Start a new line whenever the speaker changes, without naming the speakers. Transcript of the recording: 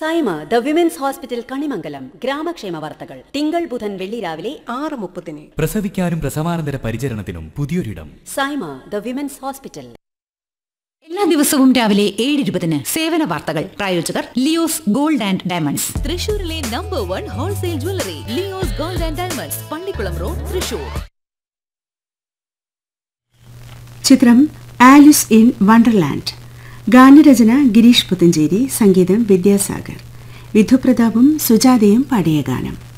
Saima the women's hospital Kanimangalam ഗ്രാമക്ഷേമ വാർത്തകൾ തിങ്കൾ ബുധൻ വെള്ളി രാവിലെ
ആറ് മുപ്പതിന്
പ്രസവിക്കാനും പ്രസവാനന്തര പരിചരണത്തിനും പുതിയൊരിടം
സൈമ ദ വിമൻസ് ഹോസ്പിറ്റൽ
എല്ലാ ദിവസവും രാവിലെ ഏഴ് ഇരുപതിന് സേവന വാർത്തകൾ പ്രായോജകർ ലിയോസ് ഗോൾഡ് ആൻഡ് ഡയമണ്ട്സ്
തൃശൂരിലെ number one wholesale jewellery Leo's gold and diamonds Pallikulam road Thrissur
ചിത്രം ആലിസ് ഇൻ വണ്ടർലാൻഡ് ഗാനരചന ഗിരീഷ് പുത്തഞ്ചേരി സംഗീതം വിദ്യാസാഗർ വിധുപ്രതാപും സുജാതയും പാടിയ ഗാനം